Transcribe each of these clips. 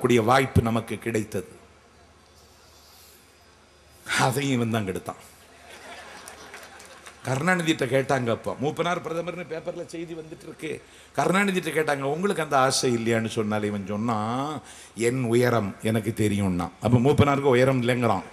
போடக்கூடிய வாய்ப்பு நமக்கு கிடைத்தது அதையும் இவன் தான் கெடுத்தான் கருணாநிதிட்ட கேட்டாங்க அப்போ மூப்பனார் பிரதமர்னு பேப்பர்ல செய்தி வந்துட்டு இருக்கு கருணாநிதிட்ட கேட்டாங்க உங்களுக்கு அந்த ஆசை இல்லையான்னு சொன்னாலே இவன் சொன்னான் என் உயரம் எனக்கு தெரியும்னா அப்ப மூப்பனாருக்கு உயரம் இல்லைங்கிறான்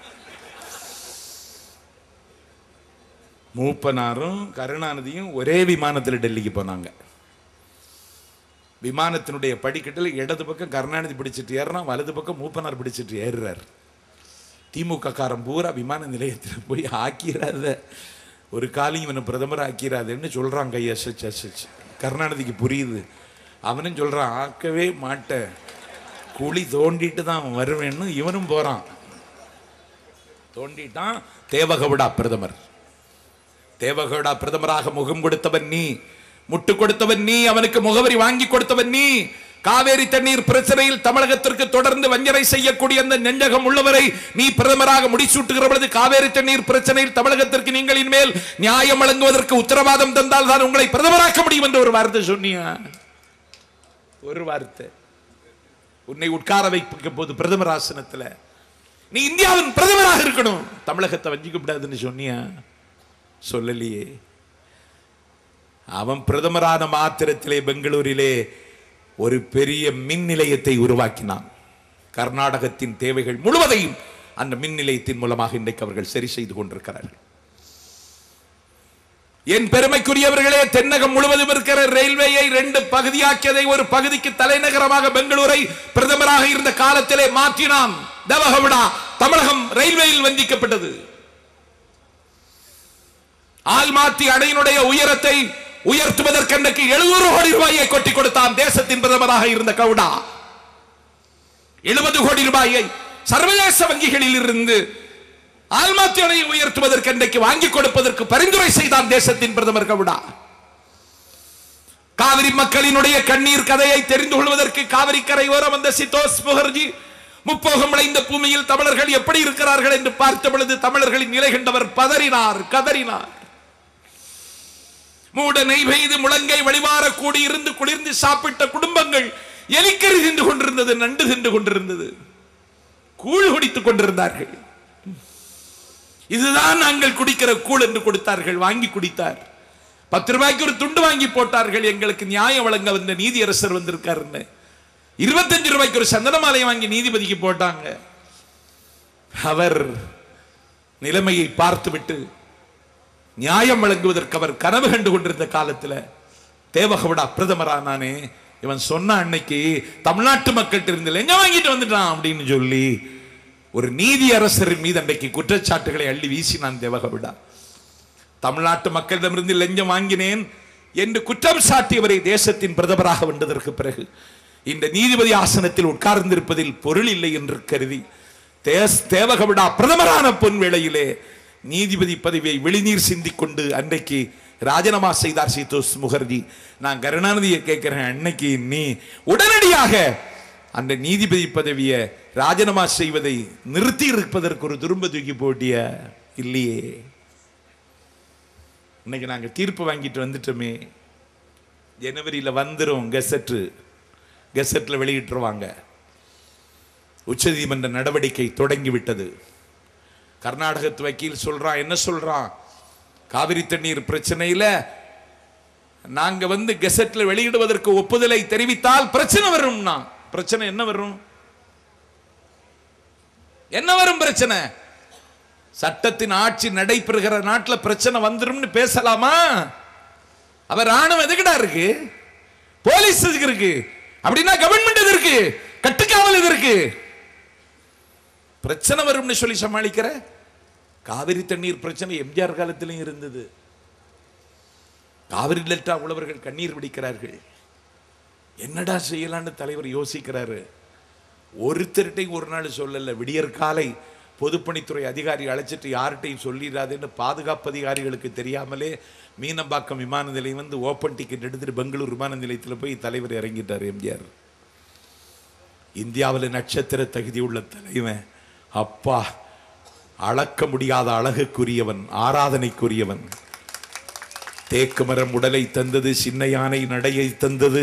மூப்பனாரும் கருணாநிதியும் ஒரே விமானத்தில் டெல்லிக்கு போனாங்க விமானத்தினுடைய படிக்கட்டில் இடது பக்கம் கருணாநிதி பிடிச்சிட்டு ஏறினா வலது பக்கம் மூப்பனார் பிடிச்சிட்டு ஏறுறார் திமுக காரன் பூரா விமான நிலையத்தில் போய் ஆக்கிறாத ஒரு காலையும் இவனை பிரதமர் ஆக்கிறாதுன்னு சொல்றான் கையை அசைச்சு அசைச்சு கருணாநிதிக்கு புரியுது அவனும் சொல்றான் ஆக்கவே மாட்டேன் குழி தோண்டிட்டு தான் அவன் வருவேன்னு இவனும் போறான் தோண்டிட்டான் தேவகவுடா பிரதமர் தேவகவுடா பிரதமராக முகம் கொடுத்தவன் நீ முட்டு கொடுத்தவன் நீ அவனுக்கு முகவரி வாங்கி கொடுத்தவன் நீ காவேரி தண்ணீர் பிரச்சனையில் தமிழகத்திற்கு தொடர்ந்து வஞ்சனை செய்யக்கூடிய அந்த நெஞ்சகம் உள்ளவரை நீ பிரதமராக முடிசூட்டுகிற பொழுது காவேரி தண்ணீர் பிரச்சனையில் தமிழகத்திற்கு நீங்கள் இனிமேல் நியாயம் வழங்குவதற்கு உத்தரவாதம் தந்தால் தான் உங்களை பிரதமராக்க முடியும் என்று ஒரு வார்த்தை சொன்னியா ஒரு வார்த்தை உன்னை உட்கார வைக்க போது பிரதமர் ஆசனத்துல நீ இந்தியாவின் பிரதமராக இருக்கணும் தமிழகத்தை வஞ்சிக்க கூடாதுன்னு சொன்னியா சொல்லலையே அவன் பிரதமரான மாத்திரத்திலே பெங்களூரிலே ஒரு பெரிய மின் நிலையத்தை உருவாக்கினான் கர்நாடகத்தின் தேவைகள் முழுவதையும் அந்த மின் நிலையத்தின் மூலமாக இன்றைக்கு அவர்கள் சரி செய்து கொண்டிருக்கிறார்கள் என் பெருமைக்குரியவர்களே தென்னகம் முழுவதும் இருக்கிற ரயில்வேயை ரெண்டு பகுதியாக்கியதை ஒரு பகுதிக்கு தலைநகரமாக பெங்களூரை பிரதமராக இருந்த காலத்திலே மாற்றினான் தவகவிடா தமிழகம் ரயில்வேயில் வந்திக்கப்பட்டது ஆல்மாத்தி அணையினுடைய உயரத்தை உயர்த்துவதற்கென்றைக்கு எழுநூறு கோடி ரூபாயை கொட்டி கொடுத்தான் தேசத்தின் பிரதமராக இருந்த கவுடா எழுபது கோடி ரூபாயை சர்வதேச வங்கிகளில் இருந்து ஆல்மாத்தி அணையை உயர்த்துவதற்கென்றைக்கு வாங்கி கொடுப்பதற்கு பரிந்துரை செய்தான் தேசத்தின் பிரதமர் கவுடா காவிரி மக்களினுடைய கண்ணீர் கதையை தெரிந்து கொள்வதற்கு காவிரி கரையோரம் வந்த சித்தோஸ் முகர்ஜி முப்போகம் விளைந்த பூமியில் தமிழர்கள் எப்படி இருக்கிறார்கள் என்று பார்த்த பொழுது தமிழர்களின் நிலை கண்டவர் பதறினார் கதறினார் மூட நெய் பெய்து முழங்கை வழிவார கூடி இருந்து குளிர்ந்து சாப்பிட்ட குடும்பங்கள் எலிக்கறி தின்று கொண்டிருந்தது நண்டு தின்று கொண்டிருந்தது கூழ் குடித்துக் கொண்டிருந்தார்கள் இதுதான் நாங்கள் குடிக்கிற கூழ் என்று கொடுத்தார்கள் வாங்கி குடித்தார் பத்து ரூபாய்க்கு ஒரு துண்டு வாங்கி போட்டார்கள் எங்களுக்கு நியாயம் வழங்க வந்த நீதியரசர் வந்திருக்காருன்னு இருபத்தஞ்சு ரூபாய்க்கு ஒரு சந்தன மாலை வாங்கி நீதிபதிக்கு போட்டாங்க அவர் நிலைமையை பார்த்துவிட்டு நியாயம் வழங்குவதற்கு அவர் கனவு கண்டு கொண்டிருந்த காலத்துல தேவகவுடா பிரதமரானானே இவன் சொன்ன அன்னைக்கு தமிழ்நாட்டு மக்கள்கிட்ட இருந்து லஞ்சம் வாங்கிட்டு வந்துட்டான் அப்படின்னு சொல்லி ஒரு நீதி அரசரின் மீது அன்றைக்கு குற்றச்சாட்டுகளை அள்ளி வீசினான் தேவகவுடா தமிழ்நாட்டு மக்களிடமிருந்து லஞ்சம் வாங்கினேன் என்று குற்றம் சாட்டியவரை தேசத்தின் பிரதமராக வந்ததற்கு பிறகு இந்த நீதிபதி ஆசனத்தில் உட்கார்ந்திருப்பதில் பொருள் இல்லை என்று கருதி தேஸ் தேவகவிடா பிரதமரான பொன் வேளையிலே நீதிபதி பதவியை வெளிநீர் சிந்திக் கொண்டு அன்றைக்கு ராஜினாமா செய்தார் சீதோஸ் முகர்ஜி நான் கருணாநிதியை கேட்கிறேன் அன்னைக்கு நீ உடனடியாக அந்த நீதிபதி பதவியை ராஜினாமா செய்வதை நிறுத்தி இருப்பதற்கு ஒரு துரும்ப தூக்கி போட்டிய இல்லையே இன்னைக்கு நாங்க தீர்ப்பு வாங்கிட்டு வந்துட்டோமே ஜனவரியில் வந்துரும் கெசட்டு கெசட்ல வெளியிட்டுருவாங்க உச்சநீதிமன்ற நடவடிக்கை தொடங்கி விட்டது கர்நாடகத்து வக்கீல் சொல்றான் என்ன சொல்றான் காவிரி தண்ணீர் பிரச்சனையில நாங்க வந்து கெசட்ல வெளியிடுவதற்கு ஒப்புதலை தெரிவித்தால் பிரச்சனை வரும்னா பிரச்சனை என்ன வரும் என்ன வரும் பிரச்சனை சட்டத்தின் ஆட்சி நடைபெறுகிற நாட்டுல பிரச்சனை வந்துரும்னு பேசலாமா அவர் ராணுவம் எதுக்குடா இருக்கு போலீஸ் எதுக்கு இருக்கு அப்படின்னா கவர்மெண்ட் எது இருக்கு கட்டுக்காவல் எது இருக்கு பிரச்சனை வரும்னு சொல்லி சமாளிக்கிற காவிரி தண்ணீர் பிரச்சனை எம்ஜிஆர் காலத்திலும் இருந்தது காவிரி டெல்டா உழவர்கள் கண்ணீர் பிடிக்கிறார்கள் என்னடா செய்யலான்னு தலைவர் யோசிக்கிறாரு ஒருத்தர்கிட்டையும் ஒரு நாள் சொல்லல விடியற் காலை பொதுப்பணித்துறை அதிகாரி அழைச்சிட்டு யார்கிட்டையும் சொல்லிடாதுன்னு பாதுகாப்பு அதிகாரிகளுக்கு தெரியாமலே மீனம்பாக்கம் விமான நிலையம் வந்து ஓப்பன் டிக்கெட் எடுத்துட்டு பெங்களூர் விமான நிலையத்தில் போய் தலைவர் இறங்கிட்டார் எம்ஜிஆர் இந்தியாவில் நட்சத்திர தகுதி உள்ள தலைவன் அப்பா அளக்க முடியாத அழகுக்குரியவன் ஆராதனைக்குரியவன் தேக்கு மரம் உடலை தந்தது சின்ன யானை நடையை தந்தது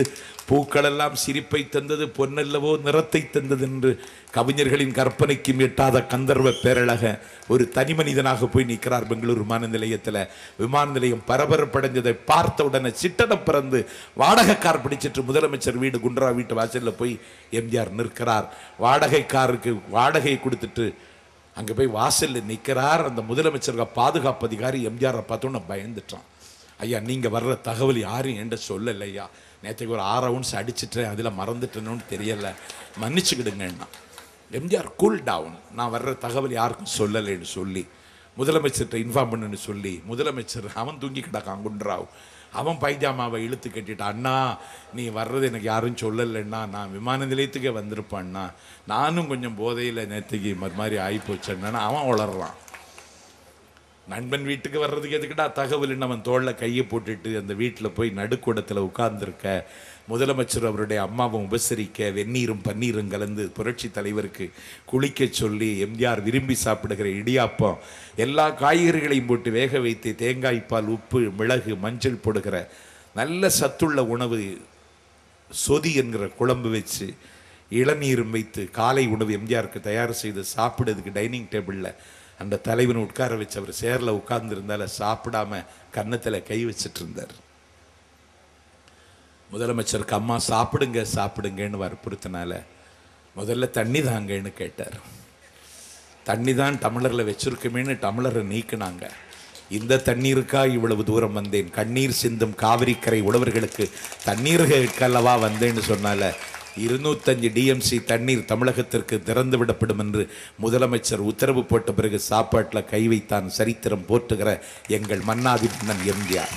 பூக்களெல்லாம் சிரிப்பை தந்தது பொன்னல்லவோ நிறத்தை தந்தது என்று கவிஞர்களின் கற்பனைக்கும் எட்டாத கந்தர்வ பேரழக ஒரு தனி மனிதனாக போய் நிற்கிறார் பெங்களூர் விமான நிலையத்தில் விமான நிலையம் பரபரப்படைஞ்சதை பார்த்த உடனே சிட்டனை பிறந்து வாடகை கார் பிடிச்சிட்டு முதலமைச்சர் வீடு குண்டரா வீட்டு வாசல்ல போய் எம்ஜிஆர் நிற்கிறார் வாடகை காருக்கு வாடகை கொடுத்துட்டு அங்க போய் வாசல்ல நிற்கிறார் அந்த முதலமைச்சருக்கு பாதுகாப்பு அதிகாரி எம்ஜிஆரை பார்த்தோன்னு பயந்துட்டான் ஐயா நீங்க வர்ற தகவல் யாரும் என்கிட்ட சொல்லல ஐயா நேற்றுக்கு ஒரு ஆறு ரவுண்ட்ஸ் அடிச்சிட்டேன் அதில் மறந்துட்டேன்னு தெரியல மன்னிச்சுக்கிடுங்கண்ணா எம்ஜிஆர் கூல் டவுன் நான் வர்ற தகவல் யாருக்கும் சொல்லலைன்னு சொல்லி முதலமைச்சர்கிட்ட இன்ஃபார்ம் பண்ணுன்னு சொல்லி முதலமைச்சர் அவன் தூங்கி கிடக்கான் குண்ட்ராவ் அவன் பைஜாமாவை இழுத்து கட்டிட்டான் அண்ணா நீ வர்றது எனக்கு யாரும் சொல்லலைன்னா நான் விமான நிலையத்துக்கே வந்திருப்பான்னா நானும் கொஞ்சம் போதையில் நேற்றுக்கு இது மாதிரி ஆகிப்போச்சேன்னா அவன் வளர்றான் நண்பன் வீட்டுக்கு வர்றதுக்கு எதுக்குடா தகவல் அவன் தோளில் கையை போட்டுட்டு அந்த வீட்டில் போய் நடுக்கூடத்தில் உட்கார்ந்திருக்க முதலமைச்சர் அவருடைய அம்மாவை உபசரிக்க வெந்நீரும் பன்னீரும் கலந்து புரட்சி தலைவருக்கு குளிக்க சொல்லி எம்ஜிஆர் விரும்பி சாப்பிடுகிற இடியாப்பம் எல்லா காய்கறிகளையும் போட்டு வேக வைத்து தேங்காய் பால் உப்பு மிளகு மஞ்சள் போடுகிற நல்ல சத்துள்ள உணவு சொதி என்கிற குழம்பு வச்சு இளநீரும் வைத்து காலை உணவு எம்ஜிஆருக்கு தயார் செய்து சாப்பிடுறதுக்கு டைனிங் டேபிளில் அந்த தலைவனை உட்கார வச்சு அவர் சேரில் உட்கார்ந்துருந்தால சாப்பிடாம கன்னத்தில் கை வச்சிட்டு இருந்தார் முதலமைச்சருக்கு அம்மா சாப்பிடுங்க சாப்பிடுங்கன்னு வற்புறுத்தினால முதல்ல தண்ணி தாங்கன்னு கேட்டார் தண்ணி தான் டம்ளரில் வச்சிருக்குமேன்னு டம்ளரை நீக்கினாங்க இந்த தண்ணீருக்கா இவ்வளவு தூரம் வந்தேன் கண்ணீர் சிந்தும் காவிரிக்கரை உழவர்களுக்கு தண்ணீர்களுக்கல்லவா வந்தேன்னு சொன்னால இருநூத்தஞ்சு டிஎம்சி தண்ணீர் தமிழகத்திற்கு திறந்து விடப்படும் என்று முதலமைச்சர் உத்தரவு போட்ட பிறகு சாப்பாட்டில் கை வைத்தான் சரித்திரம் போற்றுகிற எங்கள் மன்னாதி மன்னன் எம்ஜிஆர்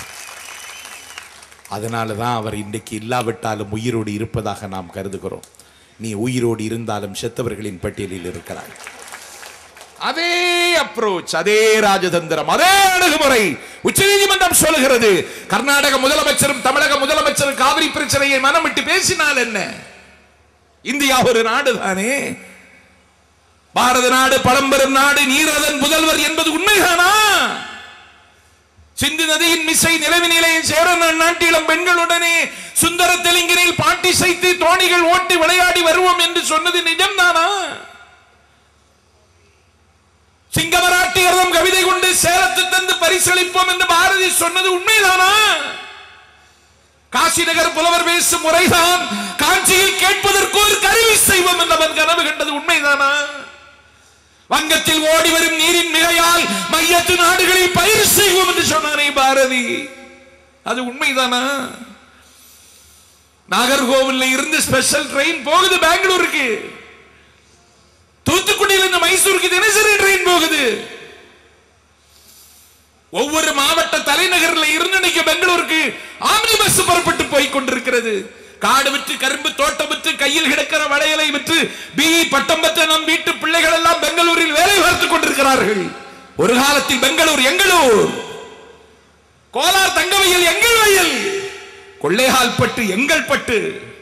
அதனால தான் அவர் இன்றைக்கு இல்லாவிட்டாலும் உயிரோடு இருப்பதாக நாம் கருதுகிறோம் நீ உயிரோடு இருந்தாலும் செத்தவர்களின் பட்டியலில் இருக்கிறாய் அதே அப்ரோச் அதே ராஜதந்திரம் அதே அணுகுமுறை உச்சநீதிமன்றம் சொல்லுகிறது கர்நாடக முதலமைச்சரும் தமிழக முதலமைச்சரும் காவிரி பிரச்சனையை மனம் விட்டு பேசினால் என்ன இந்தியா ஒரு நாடு தானே பாரத நாடு பழம்பெரும் நாடு நீரதன் புதல்வர் என்பது உண்மைதானா சிந்து நதியின் மிசை நிலவு நிலையில் சேர நாட்டிலம் பெண்களுடனே சுந்தர தெலுங்கினில் பாட்டி சைத்து தோணிகள் ஓட்டி விளையாடி வருவோம் என்று சொன்னது நிஜம்தானா சிங்கமராட்டியர்தம் கவிதை கொண்டு சேலத்து தந்து பரிசளிப்போம் என்று பாரதி சொன்னது உண்மைதானா காசி நகர் புலவர் பேசும் முறைதான் காஞ்சியில் கேட்பதற்கு ஒரு கருவி செய்வோம் என்றவன் கனவு கண்டது உண்மைதானா வங்கத்தில் ஓடி வரும் நீரின் மிகையால் மையத்து நாடுகளில் பயிர் செய்வோம் என்று சொன்னானே பாரதி அது உண்மைதானா நாகர்கோவில்ல இருந்து ஸ்பெஷல் ட்ரெயின் போகுது பெங்களூருக்கு தூத்துக்குடியில இருந்து மைசூருக்கு தினசரி ட்ரெயின் போகுது ஒவ்வொரு மாவட்ட தலைநகர்ல இருந்து இன்னைக்கு பெங்களூருக்கு ஆம்னி பஸ் புறப்பட்டு போய் கொண்டிருக்கிறது காடு விற்று கரும்பு தோட்டம் விற்று கையில் கிடக்கிற வளையலை விற்று பிஇ பட்டம் பெற்ற நம் வீட்டு பிள்ளைகள் எல்லாம் பெங்களூரில் வேலை பார்த்துக் கொண்டிருக்கிறார்கள் ஒரு காலத்தில் பெங்களூர் எங்களூர் கோலார் தங்கவயல் எங்கள் வயல் கொள்ளைகால் பட்டு எங்கள் பட்டு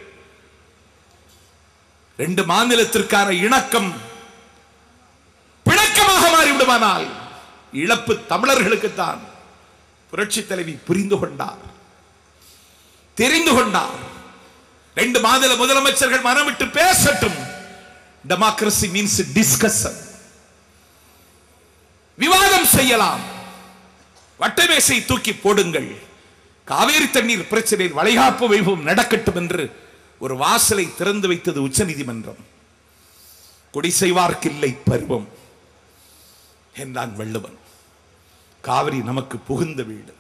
ரெண்டு மாநிலத்திற்கான இணக்கம் பிணக்கமாக மாறிவிடுமானால் இழப்பு தமிழர்களுக்குத்தான் புரட்சி தலைவி புரிந்து கொண்டார் தெரிந்து கொண்டார் ரெண்டு மாநில முதலமைச்சர்கள் மனமிட்டு பேசட்டும் டெமோக்ரசி மீன்ஸ் டிஸ்கஷன் விவாதம் செய்யலாம் வட்டமேசை தூக்கி போடுங்கள் காவேரி தண்ணீர் பிரச்சனையில் வளைகாப்பு வைபவம் நடக்கட்டும் என்று ஒரு வாசலை திறந்து வைத்தது உச்சநீதிமன்றம் கொடி செய்வார்க்கில்லை பருவம் என்றான் வள்ளுவன் காவிரி நமக்கு புகுந்த வீடு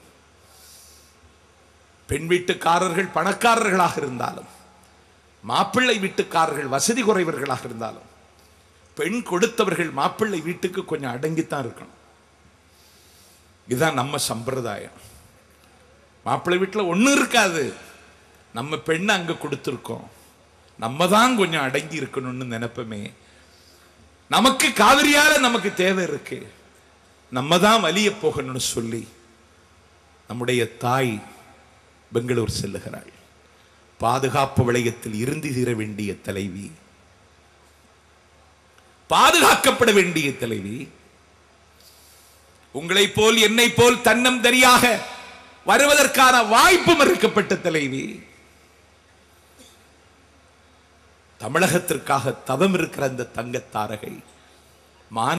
பெண் வீட்டுக்காரர்கள் பணக்காரர்களாக இருந்தாலும் மாப்பிள்ளை வீட்டுக்காரர்கள் வசதி குறைவர்களாக இருந்தாலும் பெண் கொடுத்தவர்கள் மாப்பிள்ளை வீட்டுக்கு கொஞ்சம் அடங்கித்தான் இருக்கணும் இதுதான் நம்ம சம்பிரதாயம் மாப்பிள்ளை வீட்டில் ஒன்றும் இருக்காது நம்ம பெண்ணை அங்கே கொடுத்துருக்கோம் நம்ம தான் கொஞ்சம் அடங்கி இருக்கணும்னு நினைப்போமே நமக்கு காவிரியால நமக்கு தேவை இருக்கு நம்ம தான் வலிய போகணும்னு சொல்லி நம்முடைய தாய் பெங்களூர் செல்லுகிறாள் பாதுகாப்பு வளையத்தில் இருந்து தீர வேண்டிய தலைவி பாதுகாக்கப்பட வேண்டிய தலைவி உங்களை போல் என்னை போல் தன்னம் தெரியாக வருவதற்கான வாய்ப்பு மறுக்கப்பட்ட தலைவி தமிழகத்திற்காக தவம் இருக்கிற அந்த தங்கத்தாரகை மான